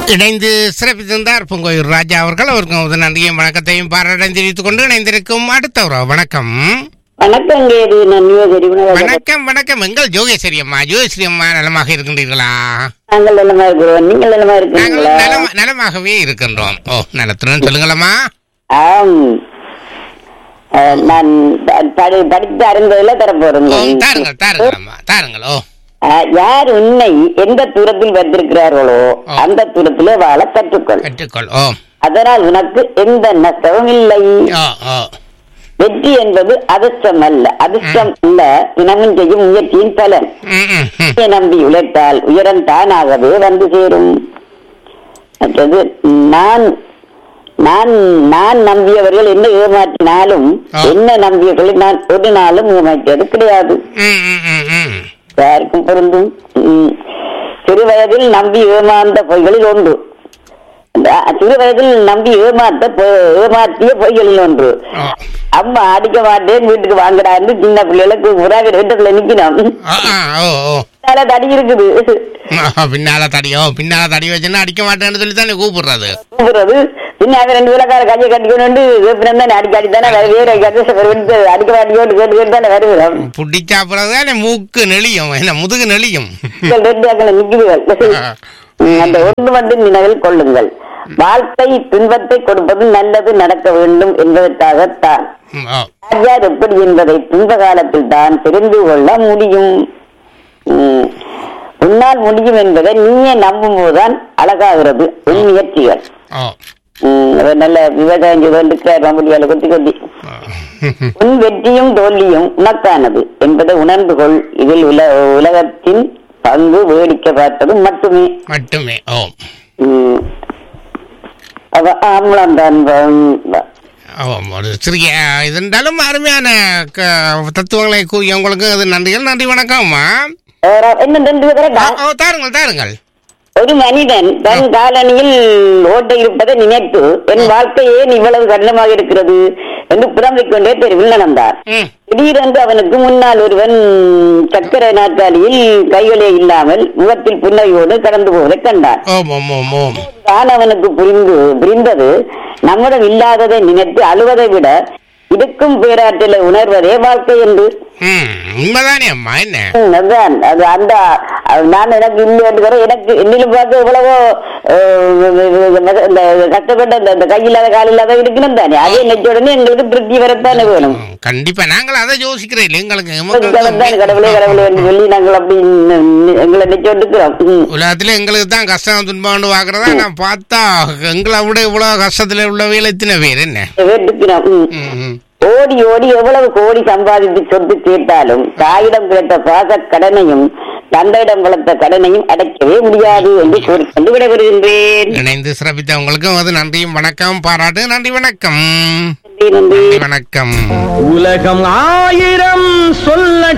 இணைந்து சிறப்பித்திருந்தார் பொங்கோயூர் ராஜா அவர்கள் அவருக்கு முதல் நன்றியும் வணக்கத்தையும் பாராட்டம் தெரிவித்துக் கொண்டு இணைந்திருக்கும் அடுத்த ஒரு வணக்கம் வணக்கம் கேது நான் யுவகரி வணக்கம் வணக்கம் எங்கள் ஜோகேஸ்வரி அம்மா ஜோகேஸ்வரி அம்மா நலமாக இருக்கின்றீர்களா நாங்கள் நலமா இருக்கிறோம் நீங்கள் நலமா நாங்கள் இருக்கிறீங்களா நலம- நலமாகவே இருக்கின்றோம் ஓ நலத்துடன் சொல்லுங்களம்மா ஆம் அஹ், நான் ப- படி- படித்து அறிந்ததுல ஓ தரப்போறேங்க தாருங்கள் தாருங்கள் அம்மா தாருங்கள் ஓ அஹ், யார் உன்னை எந்த தூரத்தில் வைத்திருக்கிறார்களோ ஆ. அந்த தூரத்திலே வாழ கற்றுக்கொள் கற்றுக்கொள் ஓ அதனால் உனக்கு எந்த நஷ்டமும் இல்லை ஓ ஓ வெற்றி என்பது அதிர்ஷ்டம் அல்ல அதிர்ஷ்டம் அல்ல தினமும் செய்யும் முயற்சியின் பலன் ம், ம், ம். உன்னை நம்பி உழைத்தால் உயரம் தானாகவே வந்து சேரும் மற்றது நான் நான் நான் நம்பியவர்கள் என்ன ஏமாற்றினாலும் ஆ. என்ன நம்பியவர்களை நான் ஒரு நாளும் ஏமாற்றியது கிடையாது ம், ம், ம், ம். யாருக்கும் பொருந்தும் ம். சிறு வயதில் நம்பி ஏமாந்த பொய்களில் ஒன்று அந்த சிறு வயதில் நம்பி ஏமாத்த பொ- ஏமாற்றிய பொய்களில் ஒன்று ஓ. அம்மா அடிக்க மாட்டேன் வீட்டுக்கு வாங்கடான்னு சின்ன பிள்ளைகளுக்கு புறாவி ரெட்டத்துல நிக்கணும் ஆ, ஆ, ஓ ஓ அதனால தடி இருக்குது ஆ, பின்னால தடியோ பின்னால தடி வச்சுன்னா அடிக்க மாட்டேன்னு சொல்லி தானே கூப்பிடுறது கூப்பிடுறது பின்ன அவன் ரெண்டு விளக்கார கையை கட்டிக்கொண்டு வேப்பினம் தானே அடிக்க அடி தானே வேற வேற கட்டு அடிக்க மாட்டிக்கொண்டு கேட்டு கேட்டு தானே வருகிறோம் புட்டி சாப்பிடுறது தானே மூக்கு நெளியும் என்ன முதுகு நெளியும் நீங்கள் ரெண்டு அங்கே நிற்குதுகள் ம், அந்த ஒன்று மட்டும் நினைவில் கொள்ளுங்கள் வாழ்க்கை துன்பத்தை கொடுப்பது நல்லது நடக்க வேண்டும் என்பதற்காகத்தான் ம், ஓ. யார் எப்படி என்பதை துன்ப காலத்தில் தான் தெரிந்து கொள்ள முடியும் ம், உன்னால் முடியும் என்பதை நீயே நம்பும் போதுதான் அழகாகிறது உன் முயற்சிகள் ஓ. ம், அவர் நல்ல விவசாயம் செய்திருக்கிறார் மம்புடியால கொத்தி கொத்தி ஓ. உன் வெற்றியும் தோல்வியும் உனக்கானது என்பதை உணர்ந்து கொள் இதில் உல உலகத்தின் பங்கு வேடிக்கை பார்த்தது மட்டுமே மட்டுமே ஓ ம், அவ ஆம்பளம் தான் வ- ஓ, ஒரு சிறிய இருந்தாலும் அருமையான க- தத்துவங்களை கூறிய உங்களுக்கு அது நன்றிகள் நன்றி வணக்கம்மா வேற என்ன ரெண்டு ஓ, பேரை ஓ, தாருங்கள் தாருங்கள் ஒரு மனிதன் தன் காலணியில் ஓட்டை இருப்பதை நினைத்து என் வாழ்க்கை ஏன் இவ்வளவு கடினமாக இருக்கிறது என்று புலம்பிக் கொண்டே தெருவில் நடந்தார் ம் திடீரென்று அவனுக்கு முன்னால் ஒருவன் சக்கர நாற்காலியில் கைகளே இல்லாமல் முகத்தில் புன்னகையோடு கடந்து போவதைக் கண்டான் ஓம் ஓம் ஓம் ஓம் தான் அவனுக்கு புரிந்து புரிந்தது நம்மிடம் இல்லாததை நினைத்து அழுவதை விட இருக்கும் பேராற்றலை உணர்வதே வாழ்க்கை என்று ம் உண்மைதானே அம்மா என்ன ம், அதான் அது அந்த அது நான் எனக்கு இல்லை என்று வர எனக்கு என்னிலும் பார்க்க எவ்வளவோ அஹ், இந்த கஷ்டப்பட்ட இந்த- இந்த கை இல்லாத கால் இல்லாத இருக்கணும் தானே அதே நெச்ச உடனே எங்களுக்கு திருப்தி வரத்தானே வேணும் ம், கண்டிப்பா நாங்கள் அதை யோசிக்கிறோம் இல்லை எங்களுக்கு தான் கடவுளே கடவுளே என்று சொல்லி நாங்கள் அப்படி ந- எங்களை நெச்சோட்டுக்கிறோம் ம். உலகத்துல எங்களுக்கு தான் கஷ்டம் துன்பம் பாக்குறதா நான் பார்த்தா எங்களை விட இவ்வளவு கஷ்டத்துல உள்ளவையில எத்தனை பேர் என்ன வேட்டுக்கிறோம் ம். ம், ம். ஓடி ஓடி எவ்வளவு கோடி சம்பாதித்து சொத்து சேர்த்தாலும் தாயிடம் கிடைத்த பாச கடனையும் தந்தையிடம் வளர்த்த கடனையும் அடைக்கவே முடியாது என்று கூறிக்கொண்டு விடைபெறுகின்றேன் இணைந்து சிறப்பித்த உங்களுக்கும் அது நன்றியும் வணக்கம் பாராட்டு நன்றி வணக்கம் நன்றி நன்றி வணக்கம் உலகம் ஆயிரம் சொல்ல